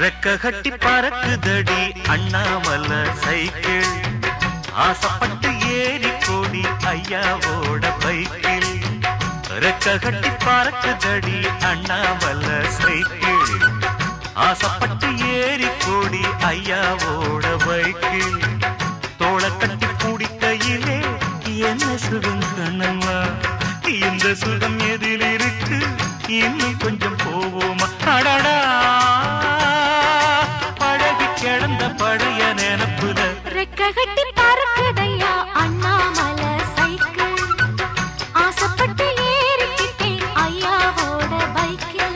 ரெக்க கட்டி பறக்குதடி அண்ணாமல சைக்கிள் ஆசைப்பட்டு ஏறி கோடி ஐயாவோட பைக்கில் ரெக்க கட்டி பறக்குதடி அண்ணாமல சைக்கிள் ஆசைப்பட்டு ஏறி கோடி ஐயாவோட பைக்கில் தோள கட்டி பிடிக்கையிலே என்ன சுகம் கண்ணம்மா இந்த சுகம் எதில் இருக்கு இன்னும் கொஞ்சம் போவோமா அடடா பழகி கிடந்த பழைய நினப்புல ரெக்க கட்டி பறக்குதையா அண்ணாமல சைக்கிள் ஆசைப்பட்டு ஏறிக்கிட்டேன் ஐயாவோட பைக்கில்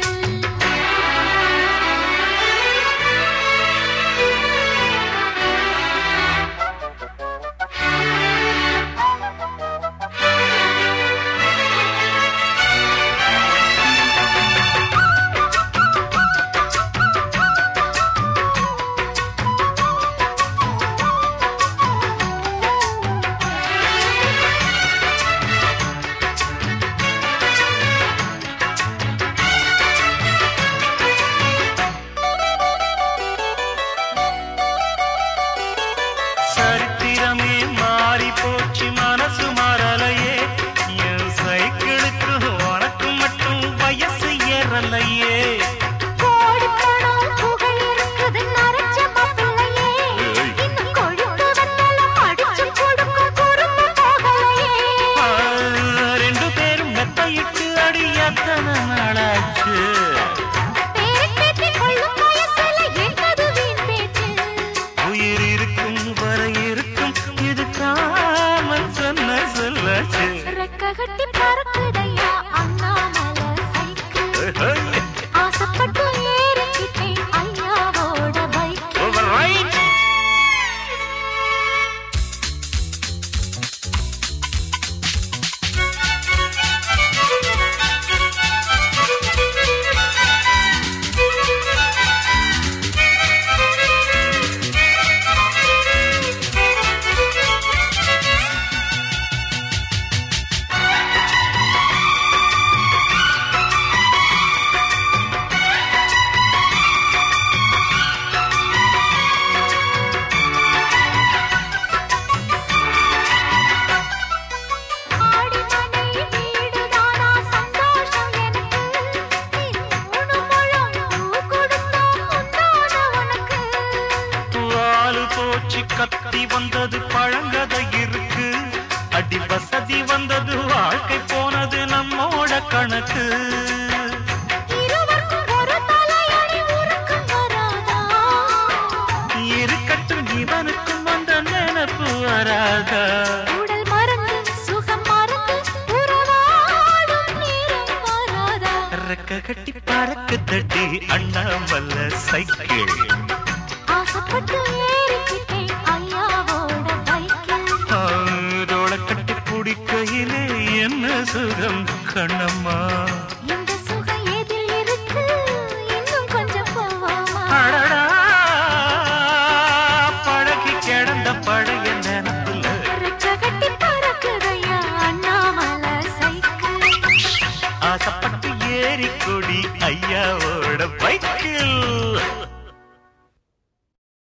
சரித்திரமே மாறி போச்சு மனசு மாறலையே என் சைக்கிளுக்கு உனக்கு மட்டும் வயசு ஏறலையே கோடி பணம் புகழ் இருக்குது நரைச்ச மாப்பிள்ளையே இன்னும் கொழுப்பு வெத்தலம் அடிச்சு கொடுக்கும் குறும்பு போகலையே ஆ, ரெண்டு பேரும் மெத்தையிட்டு அடி எத்தனை நாளாச்சு பேரப்பேத்தி கொள்ளும் வயசுல என்னது வீண் பேச்சு உயிர் இருக்கும் வரை இருக்கும் இது காமன் சொன்ன சொல்லாச்சு ரெக்க கட்டி பறக்குதையா அண்ணாமல சைக்கிள் ஆசைப்பட்டு ஏறிக்கிட்டேன் ஐயாவோட பைக்கில் Override. ஆடிமனை வீடுதானா சந்தோஷம் எனக்கு மூணு முழம் பூ கொடுத்தா உண்டான உனக்கு வாலு போச்சு கத்தி வந்தது பழங்கதை இருக்கு அடி வசதி வந்தது வாழ்க்கை போனது நம்மோட கணக்கு இருவருக்கும் ஒரு தலையணி உருக்கம் வராதா இருக்கட்டும் இவனுக்கும் அந்த நினைப்பு வராதா உடல் மறந்து சுகம் மறந்து உறவாடும் நேரம் வராதா ரெக்க கட்டி பறக்கு தட்டி அண்ணாமல்ல சைக்கிள் ஆசைப்பட்டு ஏறிக்கிட்டேன் ஐயாவோட பைக்கில் ஆரோட கட்டி பிடிக்கையிலே என்ன சுகம் கண்ணம்மா இந்த சுகம் எதில் இருக்கு இன்னும் கொஞ்சம் போவோமா அடடா பழகி கிடந்த பழைய நினப்புல ரெக்க கட்டி பறக்குதையா அண்ணாமலை சைக்கிள் ஆசைப்பட்டு ஏறி கொடி ஐயாவோட பைக்கில்